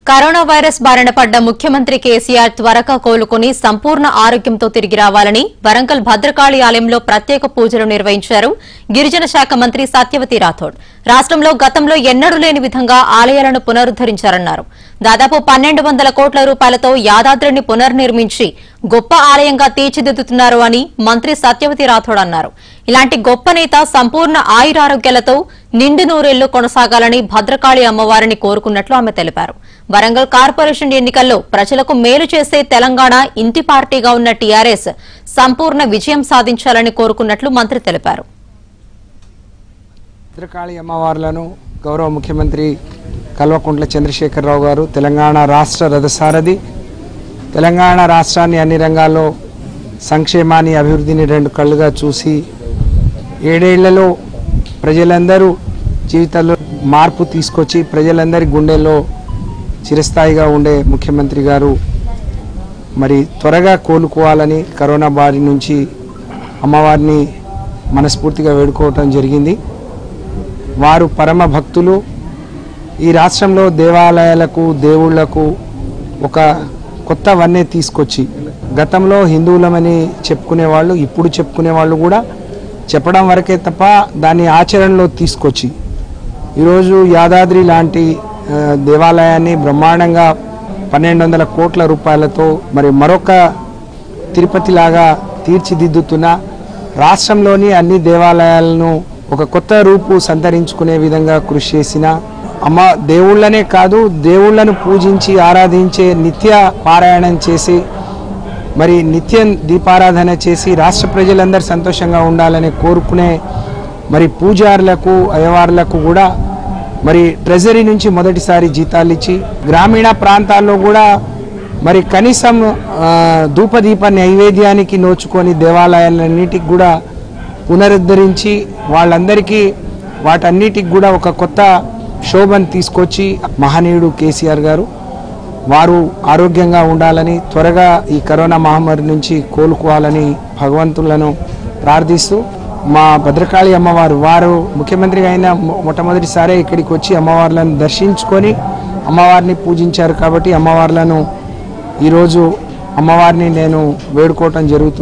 corona virus బారిన పడ్డ ముఖ్యమంత్రి కేసీఆర్ త్వరగా కోలుకుని సంపూర్ణ ఆరోగ్యంతో తిరిగి రావాలని వరంగల్ భద్రకాళి ఆలయంలో ప్రత్యేక పూజలు నిర్వహించారు గిరిజన శాఖ మంత్రి సత్యవతి రాథోడ్ రాష్ట్రంలో గతంలో ఎన్నడూ లేని విధంగా ఆలయాలను పునరుద్దరించారన్నారు దాదాపు పన్నెండు వందల కోట్ల రూపాయలతో యాదాద్రిని పునర్నిర్మించి గొప్ప ఆలయంగా తీర్చిదిద్దుతున్నారు అని మంత్రి సత్యవతి రాథోడ్ అన్నారు ఇలాంటి గొప్ప నేత సంపూర్ణ ఆయురారోగ్యాలతో నిండు నూరేళ్లు కొనసాగాలని భద్రకాళి అమ్మవారిని కోరుకున్నట్లు ఆమె తెలిపారు వరంగల్ కార్పొరేషన్ ఎన్నికల్లో ప్రజలకు మేలు చేసే తెలంగాణ ఇంటి పార్టీగా ఉన్న టీఆర్ఎస్ సంపూర్ణ విజయం సాధించాలని కోరుకున్నట్లు మంత్రి తెలిపారు భద్రకాళి అమ్మవార్లను గౌరవ ముఖ్యమంత్రి కల్వకుంట్ల చంద్రశేఖరరావు గారు తెలంగాణ రాష్ట్ర రథసారథి తెలంగాణ రాష్ట్రాన్ని అన్ని రంగాల్లో సంక్షేమాన్ని అభివృద్ధిని రెండు కళ్ళుగా చూసి ఏడేళ్లలో ప్రజలందరూ జీవితాల్లో మార్పు తీసుకొచ్చి ప్రజలందరి గుండెల్లో చిరస్థాయిగా ఉండే ముఖ్యమంత్రి గారు మరి త్వరగా కోలుకోవాలని కరోనా బారి నుంచి అమ్మవారిని మనస్ఫూర్తిగా వేడుకోవటం జరిగింది వారు పరమ భక్తులు ఈ రాష్ట్రంలో దేవాలయాలకు దేవుళ్లకు ఒక కొత్త వన్నే తీసుకొచ్చి గతంలో హిందువులమని చెప్పుకునే వాళ్ళు ఇప్పుడు చెప్పుకునే వాళ్ళు కూడా చెప్పడం వరకే తప్ప దాన్ని ఆచరణలో తీసుకొచ్చి ఈరోజు యాదాద్రి లాంటి ఆ, దేవాలయాన్ని బ్రహ్మాండంగా పన్నెండు వందల కోట్ల రూపాయలతో మరి మరొక తిరుపతి లాగా తీర్చిదిద్దుతున్న రాష్ట్రంలోని అన్ని దేవాలయాలను ఒక కొత్త రూపు సంతరించుకునే విధంగా కృషి చేసిన అమ్మ దేవుళ్ళనే కాదు దేవుళ్ళను పూజించి ఆరాధించే నిత్య పారాయణం చేసి మరి నిత్యం దీపారాధన చేసి రాష్ట్ర ప్రజలందరూ సంతోషంగా ఉండాలని కోరుకునే మరి పూజారులకు అయ్యవార్లకు కూడా మరి ట్రెజరీ నుంచి మొదటిసారి జీతాలు ఇచ్చి గ్రామీణ ప్రాంతాల్లో కూడా మరి కనీసం ఆ, ధూపదీప నైవేద్యానికి నోచుకొని దేవాలయాలన్నిటికి కూడా పునరుద్ధరించి వాళ్ళందరికీ వాటన్నిటికి కూడా ఒక కొత్త శోభను తీసుకొచ్చి మహనీయుడు కేసీఆర్ గారు వారు ఆరోగ్యంగా ఉండాలని త్వరగా ఈ కరోనా మహమ్మారి నుంచి కోలుకోవాలని భగవంతులను ప్రార్థిస్తూ మా భద్రకాళి అమ్మవారు వారు ముఖ్యమంత్రిగా అయిన మొ- మొట్టమొదటిసారే ఇక్కడికి వచ్చి అమ్మవార్లను దర్శించుకొని అమ్మవారిని పూజించారు కాబట్టి అమ్మవార్లను ఈరోజు అమ్మవారిని నేను వేడుకోవటం జరుగుతుంది